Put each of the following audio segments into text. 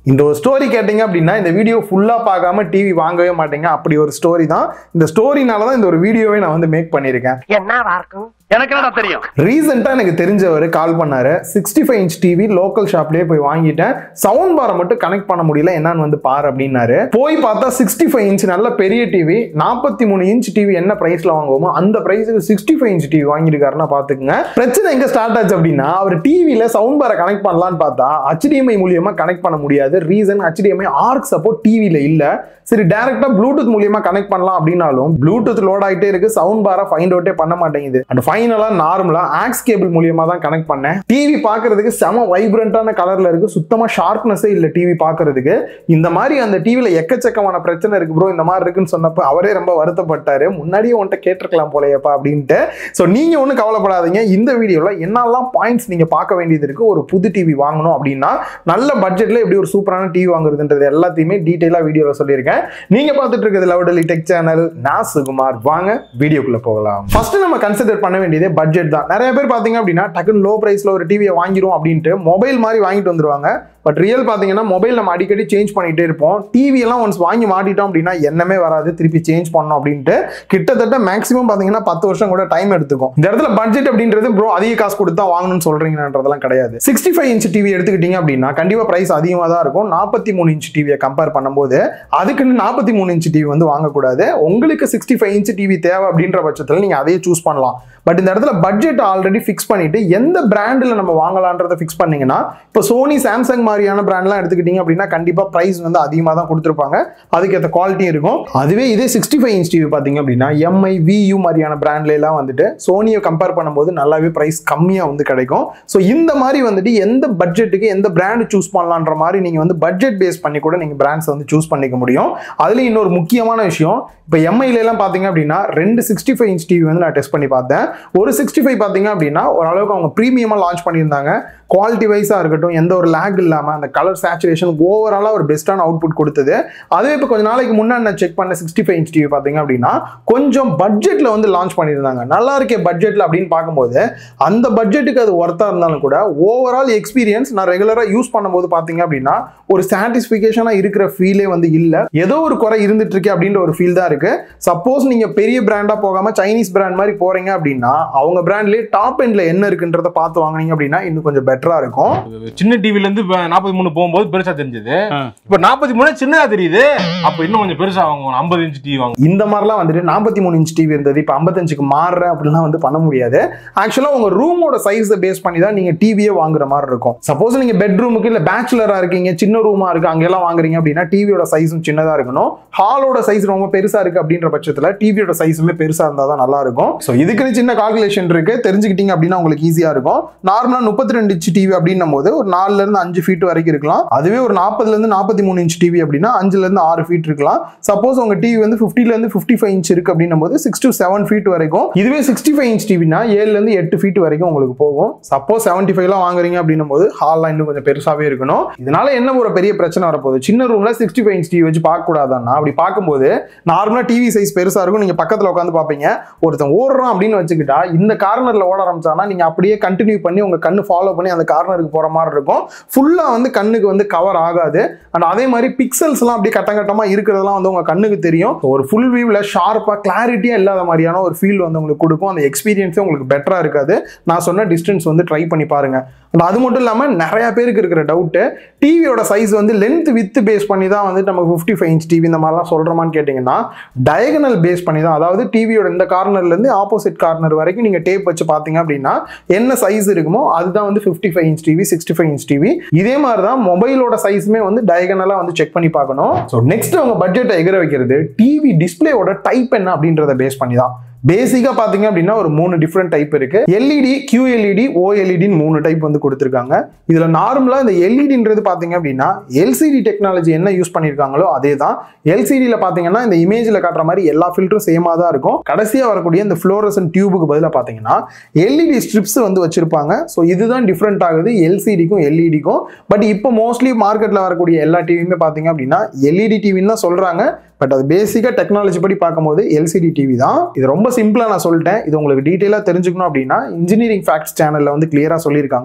இந்த ஒரு ஸ்டோரி கேட்டீங்க அப்படின்னா இந்த வீடியோ ஃபுல்லா பார்க்காம டிவி வாங்கவே மாட்டீங்க அப்படி ஒரு ஸ்டோரி தான் இந்த ஸ்டோரினால தான் இந்த ஒரு வீடியோவே நான் வந்து மேக் பண்ணியிருக்கேன் என்னவா இருக்கும் எனக்கு என்னடா தெரியும் ரீசெண்டா எனக்கு தெரிஞ்சவர் கால் பண்ணாரு sixty five inch TV local ஷாப்லயே போய் வாங்கிட்டேன் சவுண்ட் பாரை மட்டும் கனெக்ட் பண்ண முடியல என்னன்னு வந்து பாரு அப்படின்னாரு போய் பார்த்தா சிக்ஸ்டி ஃபைவ் இன்ச் நல்ல பெரிய டிவி நாற்பத்தி மூணு இன்ச் டிவி என்ன பிரைஸ்ல வாங்குவோமோ அந்த பிரைஸுக்கு சிக்ஸ்டி ஃபைவ் இன்ச் டிவி வாங்கியிருக்காருன்னா பாத்துக்குங்க பிரச்சனை எங்க ஸ்டார்ட் ஆச்சு அப்படின்னா அவர் டிவியில சவுண்ட் பாரை கனெக்ட் பண்ணலாம்னு பார்த்தா HDMI மூலியமா கனெக்ட் பண்ண முடியாது ரீசன் HDMI ஆர்க் சப்போர்ட் டிவியில இல்ல சரி டைரக்டா ப்ளூடூத் மூலியமா கனெக்ட் பண்ணலாம் அப்படின்னாலும் ப்ளூடூத் லோட் ஆகிட்டே இருக்கு சவுண்ட் பாரை ஃபைண்ட் அவுட்டே பண்ண மாட்டேங்குது அண்ட் ஃபைனலா நார்மலா ஆக்ஸ் கேபிள் மூலியமா தான் கனெக்ட் பண்ணேன் டிவி பார்க்கிறதுக்கு செம வைப்ரண்டான கலர்ல இருக்கு சுத்தமா ஷார்ப்னஸே இல்ல டிவி பார்க்கிறதுக்கு இந்த மாதிரி அந்த டிவில எக்கச்சக்கமான பிரச்சனை இருக்கு ப்ரோ இந்த மாதிரி இருக்குன்னு சொன்னப்ப அவரே ரொம்ப வருத்தப்பட்டாரு முன்னாடியே உன்கிட்ட கேட்டிருக்கலாம் போலயப்பா அப்படின்ட்டு ஸோ நீங்க ஒன்றும் கவலைப்படாதீங்க இந்த வீடியோல என்னெல்லாம் பாயிண்ட்ஸ் நீங்க பார்க்க வேண்டியது இருக்கு ஒரு புது டிவி வாங்கணும் அப்படின்னா நல்ல பட்ஜெட்ல எப்படி ஒரு சூப்பரான டிவி வாங்குறதுன்றது எல்லாத்தையுமே டீட்டெயிலாக வீடியோவில் சொல்லியிருக்கேன் நீங்க பார்த்துட்டு இருக்கிறது லவுடலி டெக் சேனல் நான் சுகுமார் வாங்க வீடியோக்குள்ள போகலாம் ஃபர்ஸ்ட் நம்ம கன்சிடர் பண்ண வேண்டியதே பட்ஜெட் தான் நிறைய பேர் பாத்தீங்க அப்படின்னா டக்குன்னு லோ பிரைஸ்ல ஒரு டிவியை வாங்கிரும் அப்படின்ட்டு மொபைல் மாதிரி வாங்கிட்டு வந்துருவாங்க பட் ரியல் பார்த்தீங்கன்னா மொபைல் நம்ம அடிக்கடி சேஞ்ச் பண்ணிட்டே இருப்போம் டிவி எல்லாம் ஒன்ஸ் வாங்கி மாட்டிட்டோம் அப்படின்னா என்னமே வராது திருப்பி சேஞ்ச் பண்ணோம் அப்படின்ட்டு கிட்டத்தட்ட மேக்ஸிமம் பார்த்தீங்கன்னா பத்து வருஷம் கூட டைம் எடுத்துக்கும் இந்த இடத்துல பட்ஜெட் அப்படின்றது ப்ரோ அதிக காசு கொடுத்து தான் வாங்கணும்னு சொல்றீங்கன்றதெல்லாம் கிடையாது சிக்ஸ்டி ஃபைவ் இன்ச் டிவி எடுத்துக்கிட்டீங்க அப்படின்னா கண்டிப்பாக ப்ரைஸ் அதிகமாக தான் இருக்கும் நாற்பத்தி மூணு இன்ச் டிவியை கம்பேர் பண்ணும்போது அதுக்குன்னு நாற்பத்தி மூணு இன்ச் டிவி வந்து வாங்கக்கூடாது உங்களுக்கு சிக்ஸ்டி ஃபைவ் இன்ச் டிவி தேவை அப்படின்ற பட்சத்தில் நீங்கள் அதையே சூஸ் பண்ணலாம் பட் இந்த இடத்துல பட்ஜெட் ஆல்ரெடி ஃபிக்ஸ் பண்ணிட்டு எந்த பிராண்டில் நம்ம வாங்கலான்றதை ஃபிக்ஸ் பண்ணீங்கன்னா இப்போ சோனி சாம்சங் மாதிரியான பிராண்ட்லாம் எடுத்துக்கிட்டீங்க அப்படின்னா கண்டிப்பாக ப்ரைஸ் வந்து அதிகமாக தான் கொடுத்துருப்பாங்க அதுக்கேற்ற குவாலிட்டியும் இருக்கும் அதுவே இதே சிக்ஸ்டி ஃபைவ் இன்ச் டிவி பார்த்தீங்க அப்படின்னா எம்ஐ வியூ மாதிரியான பிராண்ட்ல எல்லாம் வந்துட்டு சோனியை கம்பேர் பண்ணும்போது நல்லாவே ப்ரைஸ் கம்மியாக வந்து கிடைக்கும் ஸோ இந்த மாதிரி வந்துட்டு எந்த பட்ஜெட்டுக்கு எந்த பிராண்ட் சூஸ் பண்ணலான்ற மாதிரி நீங்கள் வந்து பட்ஜெட் பேஸ் பண்ணி கூட நீங்கள் பிராண்ட்ஸ் வந்து சூஸ் பண்ணிக்க முடியும் அதுலேயும் இன்னொரு முக்கியமான விஷயம் இப்போ எம்ஐல எல்லாம் பார்த்தீங்க அப்படின்னா ரெண்டு சிக்ஸ்டி ஃபைவ் இன்ச் டிவி வந்து நான் டெஸ்ட் பண்ணி பார்த்தேன் ஒரு சிக்ஸ்டி ஃபைவ் பார்த்தீங்க அப்படின்னா ஓரளவுக்கு அவங்க ப்ரீமியமாக லான்ச் பண்ணியிருந்தாங்க குவாலிட்டி வைஸாக இருக்கட்டும் எந்த ஒரு லேக் இல்லாமல் அந்த கலர் சேச்சுரேஷன் ஓவராலாக ஒரு பெஸ்ட்டான அவுட்புட் கொடுத்தது அதுவே இப்போ கொஞ்ச நாளைக்கு முன்னாடி நான் செக் பண்ண சிக்ஸ்டி ஃபைவ் இன்ச் டிவி பார்த்தீங்க அப்படின்னா கொஞ்சம் பட்ஜெட்டில் வந்து லான்ச் பண்ணியிருந்தாங்க நல்லா இருக்கே பட்ஜெட்டில் அப்படின்னு பார்க்கும்போது அந்த பட்ஜெட்டுக்கு அது ஒர்த்தாக இருந்தாலும் கூட ஓவரால் எக்ஸ்பீரியன்ஸ் நான் ரெகுலராக யூஸ் பண்ணும்போது பார்த்தீங்க அப்படின்னா ஒரு சாட்டிஸ்ஃபிகேஷனாக இருக்கிற ஃபீலே வந்து இல்லை ஏதோ ஒரு குறை இருந்துட்டு இருக்கு அப்படின்ற ஒரு ஃபீல் தான் இருக்கு சப்போஸ் நீங்க பெரிய பிராண்டா போகாம சைனீஸ் பிராண்ட் மாதிரி போறீங்க அப்படின்னா அவங்க பிராண்ட்லயே டாப் எண்ட்ல என்ன இருக்குன்றத பார்த்து வாங்குனீங்க அப்படின்னா இன்னும் கொஞ்சம் பெட்டரா இருக்கும் சின்ன டிவில இருந்து நாற்பத்தி மூணு போகும்போது பெருசா தெரிஞ்சது ஆ. இப்ப நாற்பத்தி மூணு சின்னதா தெரியுது அப்ப இன்னும் கொஞ்சம் பெருசா வாங்குவோம் ஐம்பது இன்ச் டிவி வாங்குவோம் இந்த மாதிரிலாம் வந்துட்டு நாற்பத்தி மூணு இன்ச் டிவி இருந்தது இப்போ ஐம்பத்தஞ்சுக்கு மாறுறேன் அப்படிலாம் வந்து பண்ண முடியாது ஆக்சுவலாக உங்க ரூமோட சைஸை பேஸ் பண்ணி தான் நீங்க டிவியே வாங்குற மாதிரி இருக்கும் சப்போஸ் நீங்க பெட்ரூமுக்கு இல்ல பேச்சுலரா இருக்கீங்க சின்ன ரூமா இருக்கு அங்கெல்லாம் வாங்குறீங்க அப்படின்னா டிவியோட சைஸும் சின்னதா இருக்கணும் ஹாலோட சைஸ் ரொம்ப பெருசா இருக்கு அப்படின்ற பட்சத்துல டிவியோட சைஸுமே பெருசா இருந்தா தான் நல்லா இருக்கும் ஸோ இதுக்குன்னு சின்ன கால்குலேஷன் இருக்கு தெரிஞ்சுக்கிட்டீங்க அப்படின்னா உங்களுக்கு ஈஸியா இருக்கும் நார்மலா முப்பத்தி ரெண்டு இன்ச் டிவி அப்படின்னும் போது ஒரு நாலுல இருந்து அஞ்சு ஃபீட் வரைக்கும் இருக்கலாம் அதுவே ஒரு நாற்பதுல இருந்து நாற்பத்தி மூணு இன்ச் டிவி அப்படின்னா அஞ்சுல இருந்து ஆறு ஃபீட் இருக்கலாம் சப்போஸ் உங்க டிவி வந்து 50 ல இருந்து ஃபிஃப்டி ஃபைவ் இன்ச் இருக்கு அப்படின்னும் போது சிக்ஸ் டு செவன் ஃபீட் வரைக்கும் இதுவே சிக்ஸ்டி ஃபைவ் இன்ச் டிவினா ஏழுல இருந்து எட்டு ஃபீட் வரைக்கும் உங்களுக்கு போகும் சப்போஸ் செவன்டி ஃபைவ்லாம் வாங்குறீங்க அப்படின்னும் போது ஹால்லாம் இன்னும் கொஞ்சம் பெருசாவே இருக்கணும் இதனால என்ன ஒரு பெரிய பிரச்சனை வரப்போகுது சின்ன ரூம்ல சிக்ஸ்டி ஃபைவ் இன்ச் டிவி வச்சு பார்க்க கூடாதுன்னா அப்படி பார்க்கும்போது நார்மலா டிவி சைஸ் பெருசா இருக்கும் நீங்க பக்கத்துல உட்காந்து பார்ப்பீங்க ஒருத்தன் ஓடுறான் அப்படின்னு வச்சுக்கிட்டா இந்த கார்னர்ல ஓட ஆரம்பிச்சானா நீங்க அப்படியே கண்டினியூ பண்ணி உங்க கண்ணு ஃபாலோ பண்ணி அந்த கார்னருக்கு போற மாதிரி இருக்கும் ஃபுல்லா வந்து கண்ணுக்கு வந்து கவர் ஆகாது அண்ட் அதே மாதிரி பிக்சல்ஸ் எல்லாம் அப்படியே கட்டம் கட்டமா இருக்கிறதெல்லாம் வந்து உங்க கண்ணுக்கு தெரியும் ஒரு ஃபுல் வியூல ஷார்ப்பா கிளாரிட்டியா இல்லாத மாதிரியான ஒரு ஃபீல் வந்து உங்களுக்கு கொடுக்கும் அந்த எக்ஸ்பீரியன்ஸே உங்களுக்கு பெட்டரா இருக்காது நான் சொன்ன டிஸ்டன்ஸ் வந்து ட்ரை பண்ணி பாருங்க அண்ட் அது மட்டும் இல்லாம நிறைய பேருக்கு இருக்கிற டவுட்டு டிவியோட சைஸ் வந்து லென்த் வித் பேஸ் பண்ணி தான் வந்து நம்ம ஃபிஃப்டி ஃபைவ் இன்ச் டிவி இந்த மாதிரிலாம் சொல்றோமான்னு கேட்டிங்கன்னா டயகனல் பேஸ் பண்ணி தான் அதாவது டிவியோட இந்த கார்னர்ல இருந்து ஆப்போசிட் கார்னர் வரைக்கும் நீங்க டேப் வச்சு பார்த்தீங்க அப்படின்னா என்ன சைஸ் இருக்குமோ அதுதான் வந்து fifty five inch TV sixty five inch TV இதே மாதிரி தான் மொபைலோட சைஸுமே வந்து டயகனலாக வந்து செக் பண்ணி பார்க்கணும் ஸோ நெக்ஸ்ட் அவங்க பட்ஜெட்டை எகிற வைக்கிறது டிவி டிஸ்பிளேயோட டைப் என்ன அப்படின்றத பேஸ் பண்ணி தான் பேசிக்காக பார்த்தீங்க அப்படின்னா ஒரு மூணு டிஃப்ரெண்ட் டைப் இருக்கு எல்இடி கியூஎல்இடி ஓஎல்இடின்னு மூணு டைப் வந்து கொடுத்துருக்காங்க இதில் நார்மலாக இந்த எல்இடின்றது பார்த்தீங்க அப்படின்னா எல்சிடி டெக்னாலஜி என்ன யூஸ் பண்ணியிருக்காங்களோ அதே தான் எல்சிடியில் பார்த்தீங்கன்னா இந்த இமேஜில் காட்டுற மாதிரி எல்லா ஃபில்டரும் சேமாக தான் இருக்கும் கடைசியாக வரக்கூடிய இந்த ஃப்ளோரசன் டியூபுக்கு பதிலாக பார்த்தீங்கன்னா எல்இடி ஸ்ட்ரிப்ஸ் வந்து வச்சிருப்பாங்க ஸோ இதுதான் டிஃப்ரெண்ட் ஆகுது எல்சிடிக்கும் எல்இடிக்கும் பட் இப்போ மோஸ்ட்லி மார்க்கெட்டில் வரக்கூடிய எல்லா டிவியுமே பார்த்தீங்க அப்படின்னா எல்இடி டிவின்னு தான் சொல்கிறாங்க பட் அது பேசிக்காக டெக்னாலஜி படி பார்க்கும்போது எல்சிடி டிவி தான் இது ரொம்ப சிம்பிளாக நான் சொல்லிட்டேன் இது உங்களுக்கு டீட்டெயிலாக தெரிஞ்சுக்கணும் அப்படின்னா இன்ஜினியரிங் ஃபேக்ட்ஸ் சேனலில் வந்து கிளியராக சொல்லியிருக்காங்க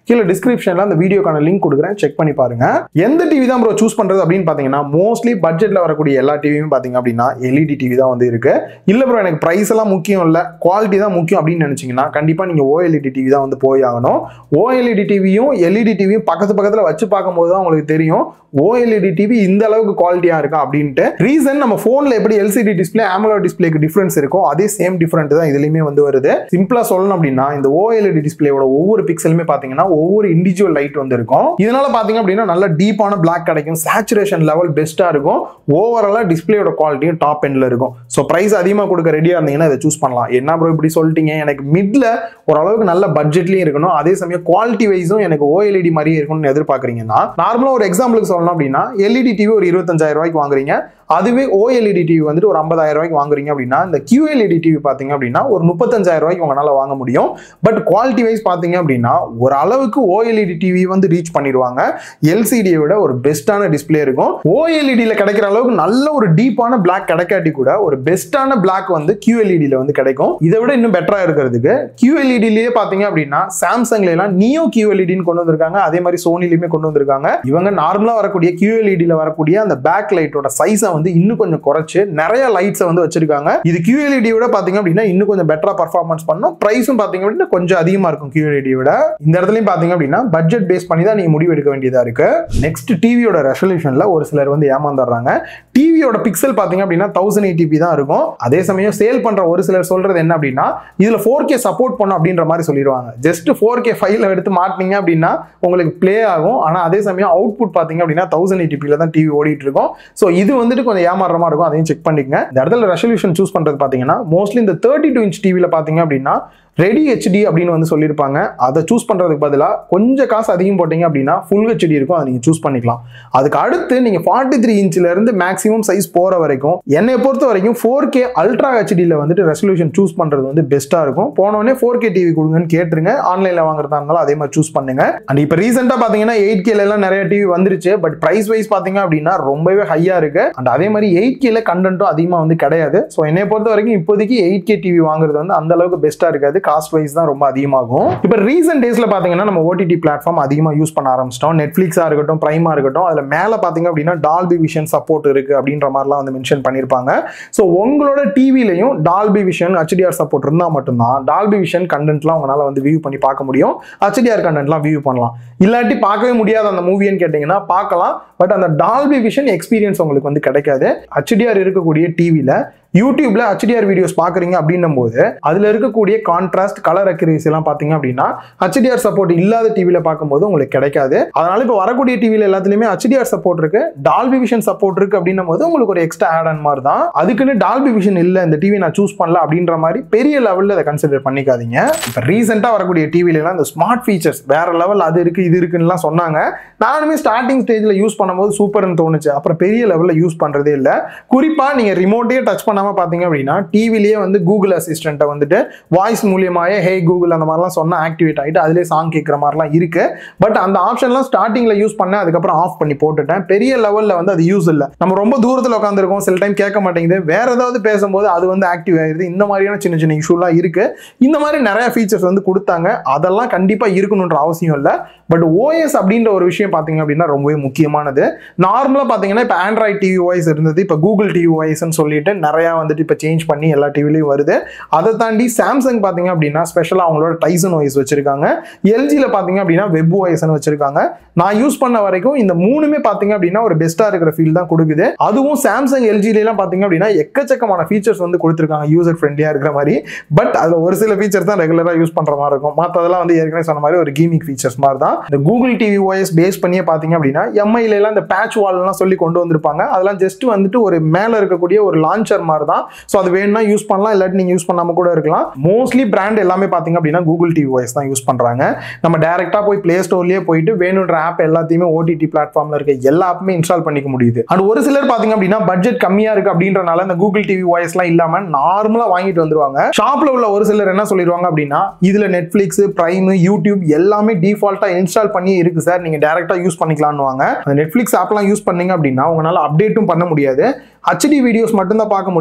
கீழே டிஸ்கிரிப்ஷன்ல அந்த வீடியோக்கான லிங்க் கொடுக்குறேன் செக் பண்ணி பாருங்க எந்த டிவி தான் ப்ரோ சூஸ் பண்றது அப்படின்னு பாத்தீங்கன்னா மோஸ்ட்லி பட்ஜெட்ல வரக்கூடிய எல்லா டிவியும் பாத்தீங்க அப்படின்னா எல்இடி டிவி தான் வந்து இருக்கு இல்ல ப்ரோ எனக்கு பிரைஸ் எல்லாம் முக்கியம் இல்ல குவாலிட்டி தான் முக்கியம் அப்படின்னு நினைச்சீங்கன்னா கண்டிப்பா நீங்க ஓஎல்இடி டிவி தான் வந்து போய் ஆகணும் ஓஎல்இடி டிவியும் எல்இடி டிவியும் பக்கத்து பக்கத்துல வச்சு பார்க்கும்போது தான் உங்களுக்கு தெரியும் ஓஎல்இடி டிவி இந்த அளவுக்கு குவாலிட்டியா இருக்கா அப்படின்ட்டு ரீசன் நம்ம போன்ல எப்படி எல்சிடி டிஸ்பிளே AMOLED டிஸ்பிளேக்கு டிஃபரன்ஸ் இருக்கோ அதே சேம் டிஃபரெண்ட் தான் இதுலயுமே வந்து வருது சிம்பிளா சொல்லணும் அப்படின்னா இந்த ஓஎல்இடி டிஸ்பிளேயோட ஒவ்வொரு பிக்சலுமே பாத்தீங்கன்னா ஒவ்வொரு இண்டிவிஜுவல் லைட் வந்து இருக்கும் இதனால பாத்தீங்க அப்படின்னா நல்ல டீப்பான பிளாக் கிடைக்கும் சேச்சுரேஷன் லெவல் பெஸ்டா இருக்கும் ஓவராலா டிஸ்பிளேயோட குவாலிட்டியும் டாப் எண்ட்ல இருக்கும் ஸோ பிரைஸ் அதிகமாக கொடுக்க ரெடியா இருந்தீங்கன்னா இதை சூஸ் பண்ணலாம் என்ன ப்ரோ இப்படி சொல்லிட்டீங்க எனக்கு மிட்ல ஓரளவுக்கு நல்ல பட்ஜெட்லயும் இருக்கணும் அதே சமயம் குவாலிட்டி வைஸும் எனக்கு ஓஎல்இடி மாதிரியே இருக்கணும்னு எதிர்பார்க்குறீங்கன்னா நார்மலா ஒரு எக்ஸாம்பிளுக்கு சொல்லணும் அப்படின்னா எல்இடி டிவி ஒரு இருபத்தஞ்சாயிரம் ரூபாய்க்கு வாங்குறீங்க அதுவே ஓஎல்இடி டிவி வந்துட்டு ஒரு ஐம்பதாயிரம் ரூபாய்க்கு வாங்குறீங்க அப்படின்னா இந்த QLED டிவி பார்த்தீங்க அப்படின்னா ஒரு முப்பத்தஞ்சாயிரம் ரூபாய்க்கு உங்களால வாங்க முடியும் பட் குவாலிட்டி வைஸ் பார்த்தீங்க அப்படின்னா ஒரு அளவுக்கு ஓஎல்இடி டிவி வந்து ரீச் பண்ணிடுவாங்க எல்சிடியை விட ஒரு பெஸ்ட்டான டிஸ்பிளே இருக்கும் ஓஎல்இடியில் கிடைக்கிற அளவுக்கு நல்ல ஒரு டீப்பான பிளாக் கிடைக்காட்டி கூட ஒரு பெஸ்ட்டான பிளாக் வந்து QLED-ல வந்து கிடைக்கும் இதை விட இன்னும் பெட்டரா இருக்கிறதுக்கு QLED-லயே பார்த்தீங்க அப்படின்னா சாம்சங்ல எல்லாம் நியோ QLED-ன்னு கொண்டு வந்திருக்காங்க அதே மாதிரி சோனிலையுமே கொண்டு வந்திருக்காங்க இவங்க நார்மலா வரக்கூடிய QLED-ல வரக்கூடிய அந்த பேக் லைட்டோட சைஸை வந்து இன்னும் கொஞ்சம் குறைச்சு நிறைய லைட்ஸை வந்து வச்சிருக்காங்க இது QLED விட பாத்தீங்க அப்படின்னா இன்னும் கொஞ்சம் பெட்டரா பர்ஃபார்மன்ஸ் பண்ணும் பிரைஸும் பாத்தீங்க அப்படின்னா கொஞ்சம் அதிகமா இருக்கும் QLED விட இந்த இடத்துலயும் பாத்தீங்க அப்படின்னா பட்ஜெட் பேஸ் பண்ணி தான் நீங்க முடிவு எடுக்க வேண்டியதா இருக்கு நெக்ஸ்ட் டிவியோட ரெசல்யூஷன்ல ஒரு சிலர் வந்து ஏமாந்துடுறாங்க டிவியோட பிக்சல் பாத்தீங்க அப்படின்னா தௌசண்ட் எயிட்டிபி தான் இருக்கும் அதே சமயம் சேல் பண்ற ஒரு சிலர் சொல்றது என்ன அப்படின்னா இதுல ஃபோர் கே சப்போர்ட் பண்ணும் அப்படின்ற மாதிரி சொல்லிடுவாங்க ஜஸ்ட் ஃபோர் கே ஃபைல எடுத்து மாட்டினீங்க அப்படின்னா உங்களுக்கு ப்ளே ஆகும் ஆனா அதே சமயம் அவுட்புட் பாத்தீங்க அப்படின்னா தௌசண்ட் எயிட்டிபில தான் டிவி ஓடிட்டு இருக்கும் ஸோ இது வந்துட்டு கொஞ்சம் ஏமாறுற மாதிரி இருக்கும் அதையும் செக் பண்ணிக்கங்க இந்த இடத்துல ரெசல்யூஷன் சூஸ் பண்றது பாத்தீங்கன்னா மோஸ்ட்லி இந்த தேர்ட்டி டூ இன்ச் டிவில பாத்தீங்க அப்படின்னா ரெடி ஹெச்டி அப்படின்னு வந்து சொல்லியிருப்பாங்க அதை சூஸ் பண்ணுறதுக்கு பதிலாக கொஞ்சம் காசு அதிகம் போட்டீங்க அப்படின்னா ஃபுல் ஹெச்டி இருக்கும் அதை நீங்கள் சூஸ் பண்ணிக்கலாம் அதுக்கு அடுத்து நீங்கள் ஃபார்ட்டி த்ரீ இன்ச்சிலேருந்து மேக்ஸிமம் சைஸ் போகிற வரைக்கும் என்னை பொறுத்த வரைக்கும் ஃபோர் கே அல்ட்ரா ஹெச்டியில் வந்துட்டு ரெசல்யூஷன் சூஸ் பண்ணுறது வந்து பெஸ்ட்டாக இருக்கும் போனோடனே ஃபோர் கே டிவி கொடுங்கன்னு கேட்டுருங்க ஆன்லைனில் வாங்குறதா இருந்தாலும் அதே மாதிரி சூஸ் பண்ணுங்க அண்ட் இப்போ ரீசெண்டாக பார்த்தீங்கன்னா எயிட் கேல எல்லாம் நிறைய டிவி வந்துருச்சு பட் ப்ரைஸ் வைஸ் பார்த்தீங்க அப்படின்னா ரொம்பவே ஹையாக இருக்கு அண்ட் அதே மாதிரி எயிட் கேல கண்டென்ட்டும் அதிகமாக வந்து கிடையாது ஸோ என்னை பொறுத்த வரைக்கும் இப்போதைக்கு எயிட் கே டிவி வாங்குறது வந்து அந்த அளவுக்கு பெஸ்ட்டாக இருக்காது காஸ்ட் வைஸ் தான் ரொம்ப அதிகமாகும் இப்போ ரீசெண்ட் டேஸ்ல பாத்தீங்கன்னா நம்ம ஓடிடி பிளாட்ஃபார்ம் அதிகமா யூஸ் பண்ண ஆரம்பிச்சிட்டோம் நெட்ஃபிளிக்ஸா இருக்கட்டும் பிரைமா இருக்கட்டும் அதுல மேல பாத்தீங்க அப்படின்னா டால்பி விஷன் சப்போர்ட் இருக்கு அப்படின்ற மாதிரிலாம் வந்து மென்ஷன் பண்ணிருப்பாங்க ஸோ உங்களோட டிவிலையும் டால்பி விஷன் ஹெச்டிஆர் சப்போர்ட் இருந்தால் மட்டும்தான் டால்பி விஷன் கண்டென்ட்லாம் உங்களால் வந்து வியூ பண்ணி பார்க்க முடியும் ஹெச்டிஆர் கண்டென்ட்லாம் வியூ பண்ணலாம் இல்லாட்டி பார்க்கவே முடியாது அந்த மூவின்னு கேட்டிங்கன்னா பார்க்கலாம் பட் அந்த டால்பி விஷன் எக்ஸ்பீரியன்ஸ் உங்களுக்கு வந்து கிடைக்காது ஹெச்டிஆர் இருக்கக்கூடிய டிவியில் யூடியூப்ல ஹெச்டிஆர் வீடியோஸ் பாக்குறீங்க அப்படின்னும் போது அதுல இருக்கக்கூடிய கான்ட்ராஸ்ட் கலர் அக்யூரேசி எல்லாம் பாத்தீங்க அப்படின்னா ஹெச்டிஆர் சப்போர்ட் இல்லாத டிவில பார்க்கும்போது உங்களுக்கு கிடைக்காது அதனால இப்போ வரக்கூடிய டிவில எல்லாத்துலயுமே ஹெச்டிஆர் சப்போர்ட் இருக்கு டால்பி விஷன் சப்போர்ட் இருக்கு அப்படின்னும் போது உங்களுக்கு ஒரு எக்ஸ்ட்ரா ஆட் ஆன் மாதிரி தான் அதுக்குன்னு டால்பி விஷன் இல்ல இந்த டிவி நான் சூஸ் பண்ணல அப்படின்ற மாதிரி பெரிய லெவல்ல அதை கன்சிடர் பண்ணிக்காதீங்க இப்போ ரீசெண்டா வரக்கூடிய டிவில எல்லாம் இந்த ஸ்மார்ட் ஃபீச்சர்ஸ் வேற லெவல் அது இருக்கு இது இருக்குன்னுலாம் சொன்னாங்க நானுமே ஸ்டார்டிங் ஸ்டேஜ்ல யூஸ் பண்ணும்போது சூப்பர்னு தோணுச்சு அப்புறம் பெரிய லெவல்ல யூஸ் பண்றதே இல்லை குறிப்பா நீங்க ரிமோட்டே டச் பண்ணாம பாத்தீங்க அப்படின்னா டிவிலேயே வந்து கூகுள் அசிஸ்டண்ட்டை வந்துட்டு வாய்ஸ் மூலியமாயே ஹே கூகுள் அந்த மாதிரிலாம் சொன்னா ஆக்டிவேட் ஆகிட்டு அதிலே சாங் கேட்குற மாதிரிலாம் இருக்கு பட் அந்த ஆப்ஷன்லாம் ஸ்டார்டிங்ல யூஸ் பண்ணேன் அதுக்கப்புறம் ஆஃப் பண்ணி போட்டுட்டேன் பெரிய லெவல்ல வந்து அது யூஸ் இல்லை நம்ம ரொம்ப தூரத்தில் உட்காந்துருக்கோம் சில டைம் கேட்க மாட்டேங்குது வேற ஏதாவது பேசும்போது அது வந்து ஆக்டிவ் ஆயிருது இந்த மாதிரியான சின்ன சின்ன இஷ்யூலாம் இருக்கு இந்த மாதிரி நிறைய ஃபீச்சர்ஸ் வந்து கொடுத்தாங்க அதெல்லாம் கண்டிப்பா இருக்கணுன்ற அவசியம் இல்லை பட் ஓஎஸ் அப்படின்ற ஒரு விஷயம் பார்த்தீங்க அப்படின்னா ரொம்பவே முக்கியமானது நார்மலாக பார்த்தீங்கன்னா இப்போ ஆண்ட்ராய்ட் டிவி வாய்ஸ் இருந்தது இப்போ கூகுள் டிவி வாய்ஸ்னு சொல்லிட்டு நிறையா வந்துட்டு இப்போ சேஞ்ச் பண்ணி எல்லா டிவிலையும் வருது அதை தாண்டி சாம்சங் பார்த்தீங்க அப்படின்னா ஸ்பெஷலாக அவங்களோட டைசன் வாய்ஸ் வச்சிருக்காங்க எல்ஜியில் பார்த்தீங்க அப்படின்னா வெப் வாய்ஸ்னு வச்சிருக்காங்க நான் யூஸ் பண்ண வரைக்கும் இந்த மூணுமே பார்த்தீங்க அப்படின்னா ஒரு பெஸ்ட்டாக இருக்கிற ஃபீல் தான் கொடுக்குது அதுவும் சாம்சங் எல்ஜிலாம் பார்த்தீங்க அப்படின்னா எக்கச்சக்கமான ஃபீச்சர்ஸ் வந்து கொடுத்துருக்காங்க யூசர் ஃப்ரெண்ட்லியாக இருக்கிற மாதிரி பட் அதில் ஒரு சில ஃபீச்சர்ஸ் தான் ரெகுலராக யூஸ் பண்ணுற மாதிரி இருக்கும் மற்றதெல்லாம் வந்து ஏற்கனவே சொன்ன மாதிரி ஒரு கீமிக் ஃபீச்சர்ஸ் மாதிரி தான் இந்த கூகுள் டிவி ஓஎஸ் பேஸ் பண்ணியே பார்த்தீங்க அப்படின்னா எம்ஐல எல்லாம் இந்த பேட்ச் வால்லாம் சொல்லி கொண்டு வந்திருப்பாங்க அதெல்லாம் ஜஸ்ட் வந்துட்டு ஒரு மேலே இருக்கக்கூடிய ஒரு லான்ச்சர் மாதிரி தான் ஸோ அது வேணும்னா யூஸ் பண்ணலாம் இல்லாட்டி நீங்கள் யூஸ் பண்ணாம கூட இருக்கலாம் மோஸ்ட்லி பிராண்ட் எல்லாமே பார்த்தீங்க அப்படின்னா கூகுள் டிவி ஓஎஸ் தான் யூஸ் பண்ணுறாங்க நம்ம டேரெக்டாக போய் பிளே ஸ்டோர்லேயே போயிட்டு வேணுன்ற ஆப் எல்லாத்தையுமே ஓடிடி பிளாட்ஃபார்மில் இருக்க எல்லா ஆப்புமே இன்ஸ்டால் பண்ணிக்க முடியுது அண்ட் ஒரு சிலர் பார்த்தீங்க அப்படின்னா பட்ஜெட் கம்மியாக இருக்கு அப்படின்றனால இந்த கூகுள் டிவி வாய்ஸ்லாம் இல்லாமல் நார்மலாக வாங்கிட்டு வந்துருவாங்க ஷாப்பில் உள்ள ஒரு சிலர் என்ன சொல்லிடுவாங்க அப்படின்னா இதில் நெட்ஃப்ளிக்ஸ் பிரைம் யூடியூப் எல்லாமே டிஃபால்ட்டாக இன்ஸ்டால் பண்ணி இருக்கு சார் நீங்கள் டேரெக்டாக யூஸ் பண்ணிக்கலாம்னுவாங்க அந்த நெட்ஃப்ளிக்ஸ் ஆப்லாம் யூஸ் பண்ணீங்க அப்படின்னா உங்களால் அப்டேட்டும் பண்ண முடியாது ஹச்டி வீடியோஸ் மட்டும்தான் பார்க்க முடியும்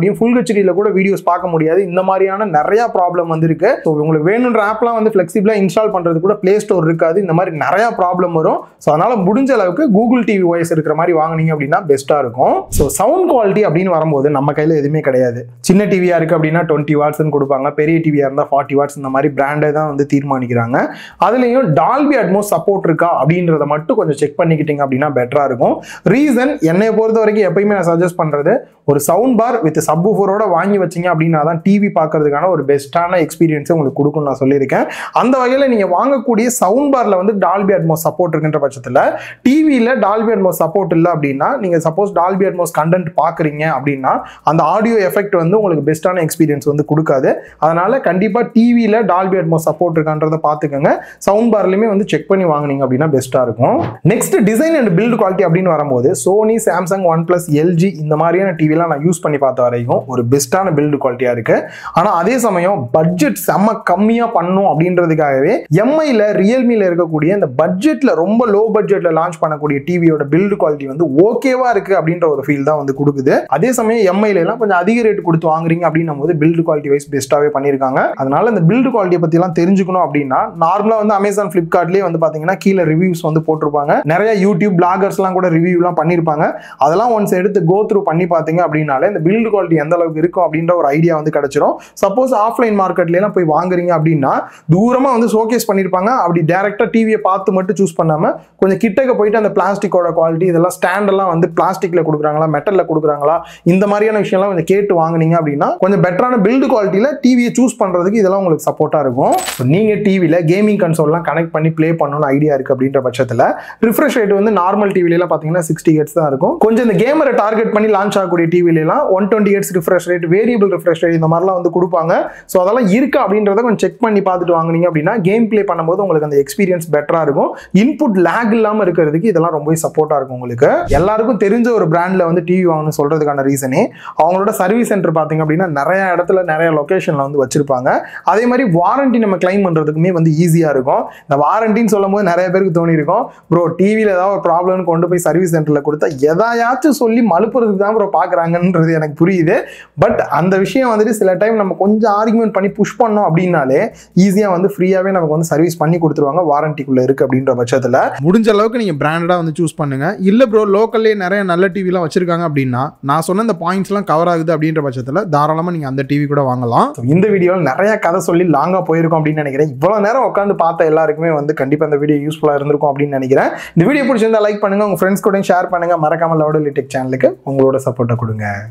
முடியும் ஃபுல் ஹெச்டியில் கூட வீடியோஸ் பார்க்க முடியாது இந்த மாதிரியான நிறைய ப்ராப்ளம் வந்து இருக்கு ஸோ உங்களுக்கு வேணுன்ற ஆப்லாம் வந்து ஃப்ளெக்சிபிளாக இன்ஸ்டால் பண்ணுறது கூட ப்ளே ஸ்டோர் இருக்காது இந்த மாதிரி நிறைய ப்ராப்ளம் வரும் ஸோ அதனால முடிஞ்ச அளவுக்கு கூகுள் டிவி OS இருக்கிற மாதிரி வாங்குனீங்க அப்படின்னா பெஸ்ட்டாக இருக்கும் ஸோ சவுண்ட் குவாலிட்டி அப்படின்னு வரும்போது நம்ம கையில் எதுவுமே கிடையாது சின்ன டிவியாக இருக்குது அப்படின்னா டுவெண்ட்டி வாட்ஸ்னு கொடுப்பாங்க பெரிய டிவியாக இருந்தால் ஃபார்ட்டி வாட்ஸ் இந்த மாதிரி பிராண்டை தான் வந்து தீர்மானிக்கிறாங்க அதுலேயும் டால்பி அட்மோஸ் சப்போர்ட் இருக்கா அப்படின்றத மட்டும் கொஞ்சம் செக் பண்ணிக்கிட்டீங்க அப்படின்னா பெட்டராக இருக்கும் ரீசன் என்னை பொறுத்த வரைக்கும் எப்பயுமே நான் சஜஸ்ட் பண்ணுறது ஒரு சவுண்ட் பார் வித் சப்வூஃபரோட வாங்கி வச்சீங்க அப்படின்னா தான் டிவி பார்க்கறதுக்கான ஒரு பெஸ்ட்டான எக்ஸ்பீரியன்ஸை உங்களுக்கு கொடுக்கும்னு நான் சொல்லியிருக்கேன் அந்த வகையில் நீங்கள் வாங்கக்கூடிய சவுண்ட் பாரில் வந்து டால்பி அட்மோஸ் சப்போர்ட் இருக்கின்ற பட்சத்தில் டிவியில் டால்பி அட்மோஸ் சப்போர்ட் இல்லை அப்படின்னா நீங்கள் சப்போஸ் டால்பி அட்மோஸ் கண்டென்ட் பார்க்குறீங்க அப்படின்னா அந்த ஆடியோ எஃபெக்ட் வந்து உங்களுக்கு பெஸ்ட்டான எக்ஸ்பீரியன்ஸ் வந்து கொடுக்காது அதனால கண்டிப்பாக டிவியில் டால்பி அட்மோஸ் சப்போர்ட் இருக்கான்றதை பார்த்துக்கோங்க சவுண்ட் பார்லையுமே வந்து செக் பண்ணி வாங்குனீங்க அப்படின்னா பெஸ்ட்டாக இருக்கும் next design and build quality அப்படின்னு வரும்போது Sony Samsung OnePlus LG இந்த மாதிரியான டிவிலாம் நான் யூஸ் பண்ணி பார்த்த வரைக்கும் ஒரு பெஸ்ட்டான பில்டு குவாலிட்டியாக இருக்கு ஆனால் அதே சமயம் பட்ஜெட் செம்ம கம்மியாக பண்ணும் அப்படின்றதுக்காகவே எம்ஐல ரியல்மியில் இருக்கக்கூடிய இந்த பட்ஜெட்ல ரொம்ப லோ பட்ஜெட்ல லான்ச் பண்ணக்கூடிய டிவியோட பில்டு குவாலிட்டி வந்து ஓகேவா இருக்கு அப்படின்ற ஒரு ஃபீல் தான் வந்து கொடுக்குது அதே சமயம் எம்ஐல எல்லாம் கொஞ்சம் அதிக ரேட் கொடுத்து வாங்குறீங்க அப்படின்னும் போது பில்டு குவாலிட்டி வைஸ் பெஸ்ட்டாகவே பண்ணியிருக்காங்க அதனால இந்த பில்டு குவாலிட்டியை பற்றிலாம் தெரிஞ்சுக்கணும் அப்படின்னா நார்மலாக வந்து அமேசான் ஃப்ளிப்கார்ட்லேயே வந்து பார்த்தீங்கன்னா கீழே ரிவ்யூஸ் வந்து போட்டிருப்பாங்க நிறைய யூடியூப் பிளாகர்ஸ்லாம் கூட ரிவ்யூலாம் பண்ணியிருப்பாங்க அதெல்லாம் ஒன்ஸ் எடுத்து கோ த்ரூ பண்ணி பார்த்தீங்க அப்படின்னாலே இந்த பில்டு குவாலிட்டி எந்த அளவுக்கு இருக்கும் அப்படின்ற ஒரு ஐடியா வந்து கிடைச்சிரும் சப்போஸ் ஆஃப்லைன் மார்க்கெட்லாம் போய் வாங்குறீங்க அப்படின்னா தூரமாக வந்து ஷோகேஸ் பண்ணியிருப்பாங்க அப்படி டேரெக்டாக டிவியை பார்த்து மட்டும் சூஸ் பண்ணாமல் கொஞ்சம் கிட்டக்க போயிட்டு அந்த பிளாஸ்டிக்கோட குவாலிட்டி இதெல்லாம் ஸ்டாண்டெல்லாம் வந்து பிளாஸ்டிக்கில் கொடுக்குறாங்களா மெட்டலில் கொடுக்குறாங்களா இந்த மாதிரியான விஷயம்லாம் கொஞ்சம் கேட்டு வாங்குனீங்க அப்படின்னா கொஞ்சம் பெட்டரான பில்டு குவாலிட்டியில் டிவியை சூஸ் பண்ணுறதுக்கு இதெல்லாம் உங்களுக்கு சப்போர்ட்டாக இருக்கும் ஸோ நீங்கள் டிவியில் கேமிங் கன்சோல்லாம் கனெக்ட் பண்ணி ப்ளே பண்ணணும்னு ஐடியா இருக்குது அப்படின்ற பட்சத்தில் ரிஃப்ரெஷ் ரேட் வந்து நார்மல் டிவிலாம் பார்த்தீங்கன்னா சிக்ஸ்டி ஹெட்ஸ் தான் இருக்கும் கொஞ்சம் இந்த கேமரை டார்கெட் பண்ணி லான்ச் ஆகக்கூடிய டிவிலாம் one twenty hertz refresh rate variable refresh rate இந்த மாதிரிலாம் வந்து கொடுப்பாங்க ஸோ அதெல்லாம் இருக்கா அப்படின்றத கொஞ்சம் செக் பண்ணி பார்த்துட்டு வாங்குனீங்க அப்படின்னா கேம் ப்ளே பண்ணும்போது உங்களுக்கு அந்த எக்ஸ்பீரியன்ஸ் பெட்டராக இருக்கும் இன்புட் லேக் இல்லாமல் இருக்கிறதுக்கு இதெல்லாம் ரொம்பவே சப்போர்ட்டாக இருக்கும் உங்களுக்கு எல்லாருக்கும் தெரிஞ்ச ஒரு பிராண்டில் வந்து டிவி வாங்கணும்னு சொல்கிறதுக்கான ரீசனே அவங்களோட சர்வீஸ் சென்டர் பார்த்தீங்க அப்படின்னா நிறைய இடத்துல நிறைய லொக்கேஷனில் வந்து வச்சிருப்பாங்க அதே மாதிரி வாரண்டி நம்ம கிளைம் பண்ணுறதுக்குமே வந்து ஈஸியாக இருக்கும் இந்த வாரண்டின்னு சொல்லும் போது நிறைய பேருக்கு தோணி இருக்கும் ப்ரோ டிவியில் ஏதாவது ஒரு ப்ராப்ளம்னு கொண்டு போய் சர்வீஸ் சென்டரில் கொடுத்தா எதாயாச்சும் சொல்லி மலுப்புறதுக்கு தான் ப்ரோ பார்க்குறாங்கன்றது எனக்கு புரியுது பட் அந்த விஷயம் வந்துட்டு சில டைம் நம்ம கொஞ்சம் ஆர்குமெண்ட் பண்ணி புஷ் பண்ணோம் அப்படின்னாலே ஈஸியாக வந்து ஃப்ரீயாகவே நமக்கு வந்து சர்வீஸ் பண்ணி கொடுத்துருவாங்க வாரண்டிக்குள்ளே இருக்குது அப்படின்ற பட்சத்தில் முடிஞ்ச அளவுக்கு நீங்கள் பிராண்டடாக வந்து சூஸ் பண்ணுங்க இல்லை ப்ரோ லோக்கல்லே நிறைய நல்ல டிவிலாம் வச்சிருக்காங்க அப்படின்னா நான் சொன்ன இந்த பாயிண்ட்ஸ்லாம் கவர் ஆகுது அப்படின்ற பட்சத்தில் தாராளமாக நீங்கள் அந்த டிவி கூட வாங்கலாம் So, இந்த வீடியோவில் நிறைய கதை சொல்லி லாங்காக போயிருக்கோம் அப்படின்னு நினைக்கிறேன் இவ்வளோ நேரம் உட்காந்து பார்த்த எல்லாருக்குமே வந்து கண்டிப்பாக இந்த வீடியோ யூஸ்ஃபுல்லாக இருந்திருக்கும் அப்படின்னு நினைக்கிறேன் இந்த வீடியோ பிடிச்சிருந்தா லைக் பண்ணுங்க உங்க ஃப்ரெண்ட்ஸ் கூட ஷேர் பண்ணுங்க மறக்காம லவுடலி டெக் சேனலுக்கு உங்களோட சப்போர்ட்டை கொடுங்க